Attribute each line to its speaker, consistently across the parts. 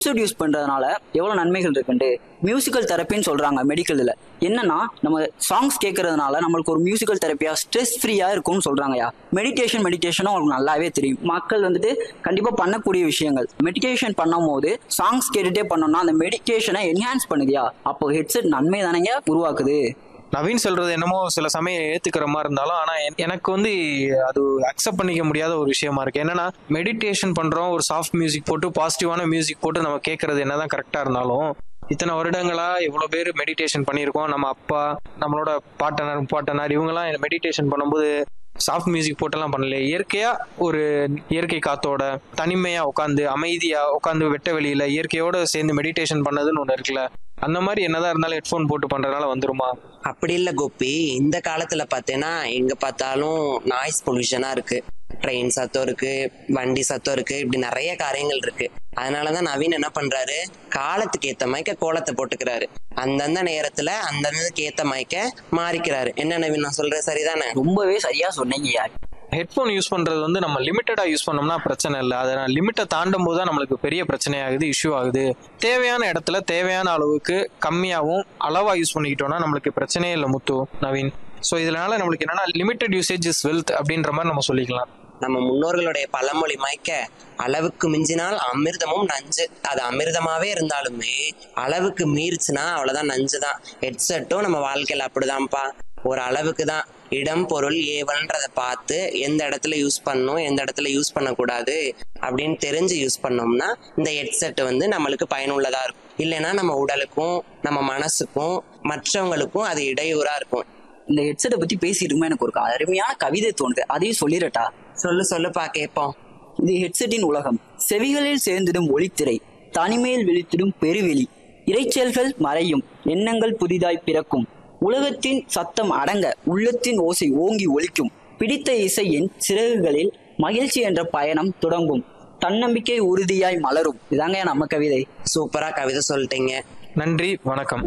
Speaker 1: headset use பண்றதுனால எவ்வளவு நன்மைகள் இருக்குன்ட்டு மியூசிக்கல் தெரப்பின்னு சொல்றாங்க மெடிக்கல்ல என்னன்னா நம்ம சாங்ஸ் கேட்கறதுனால நம்மளுக்கு ஒரு மியூசிக்கல் தெரப்பியா ஸ்ட்ரெஸ் ஃப்ரீயா இருக்கும்னு சொல்றாங்கயா மெடிடேஷன் மெடிடேஷனும் உங்களுக்கு நல்லாவே தெரியும் மக்கள் வந்துட்டு கண்டிப்பா பண்ணக்கூடிய விஷயங்கள் மெடிடேஷன் பண்ணும் போது சாங்ஸ் கேட்டுட்டே பண்ணோம்னா அந்த மெடிடேஷனை என்ஹான்ஸ் பண்ணுதியா அப்போ ஹெட்செட் நன்மை தானேங்க உருவாக்குது
Speaker 2: நவீன் சொல்றது என்னமோ சில சமயம் ஏத்துக்கிற மாதிரி இருந்தாலும் ஆனா என்- எனக்கு வந்து அது அக்செப்ட் பண்ணிக்க முடியாத ஒரு விஷயமா இருக்கு என்னன்னா மெடிடேஷன் பண்றோம் ஒரு சாஃப்ட் மியூசிக் போட்டு பாசிட்டிவான மியூசிக் போட்டு நம்ம கேட்கறது என்னதான் கரெக்டா இருந்தாலும் இத்தனை வருடங்களா எவ்வளவு பேர் மெடிடேஷன் பண்ணியிருக்கோம் நம்ம அப்பா நம்மளோட பாட்டனர் பாட்டனார் இவங்கெல்லாம் மெடிடேஷன் பண்ணும்போது சாஃப்ட் மியூசிக் போட்டெல்லாம் பண்ணல இயற்கையா ஒரு இயற்கை காத்தோட தனிமையா உட்காந்து அமைதியா உட்காந்து வெட்ட வெளியில இயற்கையோட சேர்ந்து மெடிடேஷன் பண்ணதுன்னு ஒண்ணு இருக்குல்ல அந்த மாதிரி என்னதான் இருந்தாலும் ஹெட்ஃபோன் போட்டு பண்றதுனால வந்துருமா
Speaker 3: அப்படி இல்ல கோபி இந்த காலத்துல பார்த்தேன்னா எங்க பார்த்தாலும் நாய்ஸ் பொல்யூஷனா இருக்கு ட்ரெயின் சத்தம் இருக்கு வண்டி சத்தம் இருக்கு இப்படி நிறைய காரியங்கள் இருக்கு அதனாலதான் நவீன் என்ன பண்றாரு காலத்துக்கு ஏத்த மயக்க கோலத்தை போட்டுக்கிறாரு அந்தந்த நேரத்துல அந்தந்தக்கு ஏத்த மயக்க மாறிக்கிறாரு என்ன நவீன் நான் சொல்றேன் சரிதானே
Speaker 1: ரொம்பவே சரியா சொன்னீங்கய்யா
Speaker 2: ஹெட்ஃபோன் யூஸ் பண்றது வந்து நம்ம லிமிட்டடா யூஸ் பண்ணோம்னா பிரச்சனை இல்லை அதை லிமிட்டை தாண்டும் போது தான் நம்மளுக்கு பெரிய பிரச்சனை ஆகுது இஷ்யூ ஆகுது தேவையான இடத்துல தேவையான அளவுக்கு கம்மியாகவும் அளவா யூஸ் பண்ணிக்கிட்டோம்னா நம்மளுக்கு பிரச்சனையே இல்லை முத்து நவீன் ஸோ இதனால நம்மளுக்கு என்னன்னா லிமிட்டட் யூசேஜ் இஸ் வெல்த் அப்படின்ற மாதிரி நம்ம சொல்லிக்கலாம்
Speaker 3: நம்ம முன்னோர்களுடைய பழமொழி மயக்க அளவுக்கு மிஞ்சினால் அமிர்தமும் நஞ்சு அது அமிர்தமாவே இருந்தாலுமே அளவுக்கு மீறிச்சுன்னா அவ்வளவுதான் நஞ்சு தான் ஹெட்செட்டும் நம்ம வாழ்க்கையில அப்படிதான்ப்பா ஒரு அளவுக்கு தான் இடம் பொருள் ஏவல்ன்றதை பார்த்து எந்த இடத்துல யூஸ் பண்ணணும் எந்த இடத்துல யூஸ் பண்ணக்கூடாது அப்படின்னு தெரிஞ்சு யூஸ் பண்ணோம்னா இந்த ஹெட்செட் வந்து நம்மளுக்கு பயனுள்ளதா இருக்கும் இல்லைன்னா நம்ம உடலுக்கும் நம்ம மனசுக்கும் மற்றவங்களுக்கும் அது இடையூறா இருக்கும்
Speaker 1: இந்த ஹெட்செட்டை பத்தி பேசிட்டு இருக்கும்போது எனக்கு ஒரு அருமையான கவிதை தோணுது அதையும் சொல்லிடட்டா
Speaker 3: சொல்லு சொல்லுப்பா கேட்போம்
Speaker 1: இது ஹெட்செட்டின் உலகம் செவிகளில் சேர்ந்திடும் ஒளித்திரை தனிமையில் விழித்திடும் பெருவெளி இரைச்சல்கள் மறையும் எண்ணங்கள் புதிதாய் பிறக்கும் உலகத்தின் சத்தம் அடங்க உள்ளத்தின் ஓசை ஓங்கி ஒலிக்கும் பிடித்த இசையின் சிறகுகளில் மகிழ்ச்சி என்ற பயணம் தொடங்கும் தன்னம்பிக்கை உறுதியாய் மலரும் இதாங்க நம்ம கவிதை
Speaker 3: சூப்பரா கவிதை சொல்லிட்டீங்க
Speaker 2: நன்றி வணக்கம்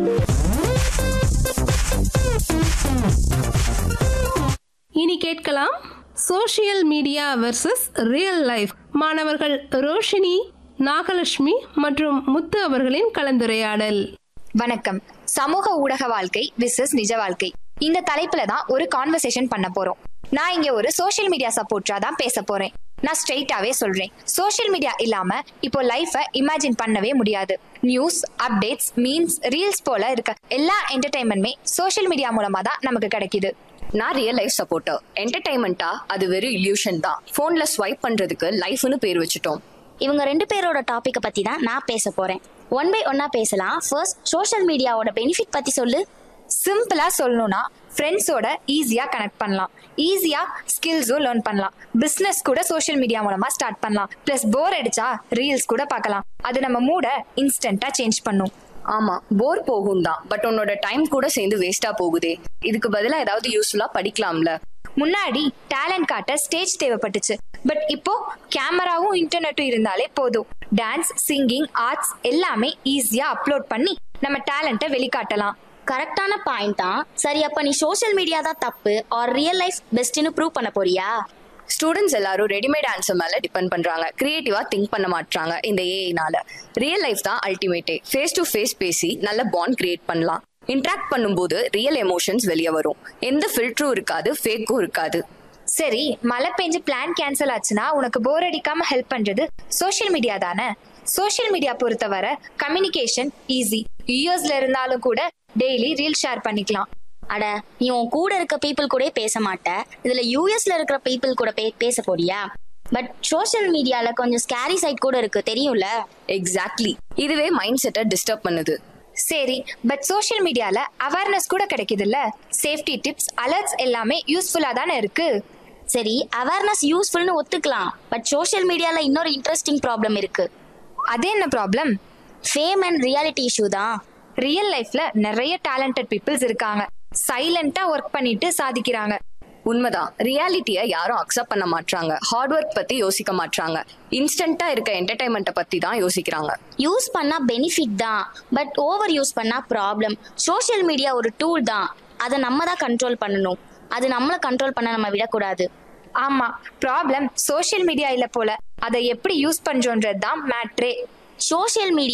Speaker 4: இனி கேட்கலாம் social media versus real life மாணவர்கள் ரோஷினி நாகலட்சுமி மற்றும் முத்து அவர்களின் கலந்துரையாடல்
Speaker 5: வணக்கம் சமூக ஊடக வாழ்க்கை விசஸ் நிஜ வாழ்க்கை இந்த தலைப்புல தான் ஒரு கான்வர்சேஷன் பண்ண போறோம் நான் இங்க ஒரு சோஷியல் மீடியா சப்போர்ட்டரா தான் பேச போறேன் நான் ஸ்ட்ரெயிட்டாவே சொல்றேன் சோஷியல் மீடியா இல்லாம இப்போ லைஃபை இமேஜின் பண்ணவே முடியாது நியூஸ் அப்டேட்ஸ் மீன்ஸ் ரீல்ஸ் போல இருக்க எல்லா என்டர்டைன்மெண்ட்மே சோஷியல் மீடியா மூலமா தான் நமக்கு கிடைக்குது
Speaker 6: நான் ரியல் லைஃப் சப்போர்ட்டர் என்டர்டைன்மெண்ட்டா அது வெறும் இல்யூஷன் தான் போன்ல ஸ்வைப் பண்றதுக்கு லைஃப்னு பேர் வச்சுட்டோம்
Speaker 7: இவங்க ரெண்டு பேரோட டாபிக்கை பத்தி தான் நான் பேச போறேன் ஒன் பை ஒன்னா பேசலாம் ஃபர்ஸ்ட் சோஷியல் மீடியாவோட பெனிஃபிட் பத்தி சொல்லு
Speaker 5: சிம்பிளா சொல்லணும்னா ஃப்ரெண்ட்ஸோட ஈஸியா கனெக்ட் பண்ணலாம் ஈஸியா ஸ்கில்ஸும் லேர்ன் பண்ணலாம் பிசினஸ் கூட சோஷியல் மீடியா மூலமா ஸ்டார்ட் பண்ணலாம் பிளஸ் போர் அடிச்சா ரீல்ஸ் கூட பார்க்கலாம் அது நம்ம மூட இன்ஸ்டன்டா சேஞ்ச் பண்ணும்
Speaker 6: ஆமா போர் போகும் தான் பட் உன்னோட டைம் கூட சேர்ந்து வேஸ்டா போகுதே இதுக்கு பதிலா ஏதாவது யூஸ்ஃபுல்லா படிக்கலாம்ல
Speaker 5: முன்னாடி டேலண்ட் காட்ட ஸ்டேஜ் தேவைப்பட்டுச்சு பட் இப்போ கேமராவும் இன்டர்நெட்டும் இருந்தாலே போதும் டான்ஸ் சிங்கிங் ஆர்ட்ஸ் எல்லாமே ஈஸியா அப்லோட் பண்ணி நம்ம டேலண்ட்டை வெளிக்காட்டலாம்
Speaker 7: கரெக்டான பாயிண்ட் தான் சரி அப்ப நீ சோஷியல் மீடியா தான் தப்பு ஆர் ரியல் லைஃப் பெஸ்ட்னு ப்ரூவ் பண்ண போறியா
Speaker 6: ஸ்டூடெண்ட்ஸ் எல்லாரும் ரெடிமேட் ஆன்சர் மேல டிபெண்ட் பண்றாங்க கிரியேட்டிவா திங்க் பண்ண மாட்டாங்க இந்த ஏஐனால ரியல் லைஃப் தான் அல்டிமேட்டே ஃபேஸ் டு ஃபேஸ் பேசி நல்ல பாண்ட் கிரியேட் பண்ணலாம் இன்ட்ராக்ட் பண்ணும்போது ரியல் எமோஷன்ஸ் வெளியே வரும் எந்த ஃபில்டரும் இருக்காது ஃபேக்கும் இருக்காது
Speaker 5: சரி மழை பெஞ்சு பிளான் கேன்சல் ஆச்சுன்னா உனக்கு போர் அடிக்காம ஹெல்ப் பண்றது சோஷியல் மீடியா தானே சோஷியல் மீடியா பொறுத்தவரை கம்யூனிகேஷன் ஈஸி யூஎஸ்ல இருந்தாலும் கூட டெய்லி ரீல் ஷேர் பண்ணிக்கலாம்
Speaker 7: அட நீ உன் கூட இருக்க பீப்புள் கூட பேச மாட்ட இதுல யூஎஸ்ல இருக்கிற பீப்புள் கூட பே- பேச போறியா பட் சோஷியல் மீடியால கொஞ்சம் ஸ்கேரி சைட் கூட இருக்கு தெரியும்ல
Speaker 6: எக்ஸாக்ட்லி இதுவே மைண்ட் செட்டை டிஸ்டர்ப் பண்ணுது
Speaker 5: சரி பட் சோஷியல் மீடியால அவேர்னஸ் கூட கிடைக்குதுல்ல சேஃப்டி டிப்ஸ் அலர்ட்ஸ் எல்லாமே யூஸ்ஃபுல்லா தானே இருக்கு
Speaker 7: சரி அவேர்னஸ் யூஸ்ஃபுல்னு ஒத்துக்கலாம் பட் சோஷியல் மீடியால இன்னொரு இன்ட்ரெஸ்டிங் ப்ராப்ளம் இருக்கு
Speaker 5: அது என்ன problem
Speaker 7: fame and reality issue தான்
Speaker 5: ரியல் லைஃப்ல நிறைய டேலண்டட் பீப்புள்ஸ் இருக்காங்க சைலண்டா ஒர்க் பண்ணிட்டு சாதிக்கிறாங்க
Speaker 6: உண்மைதான் ரியாலிட்டியை யாரும் அக்செப்ட் பண்ண மாட்றாங்க ஹார்ட் ஒர்க் பத்தி யோசிக்க மாட்றாங்க இன்ஸ்டன்ட்டா இருக்க என்டர்டைன்மெண்ட்டை பத்தி தான் யோசிக்கிறாங்க
Speaker 7: யூஸ் பண்ணா பெனிஃபிட் தான் பட் ஓவர் யூஸ் பண்ணா ப்ராப்ளம் சோஷியல் மீடியா ஒரு டூல் தான் அதை நம்ம தான் கண்ட்ரோல் பண்ணணும் அது நம்மளை கண்ட்ரோல் பண்ண நம்ம விடக்கூடாது
Speaker 5: ஆமா ப்ராப்ளம் சோஷியல் மீடியா இல்ல போல அதை எப்படி யூஸ் பண்றோன்றது தான் மேட்ரே
Speaker 7: சோஷியல் மீடியா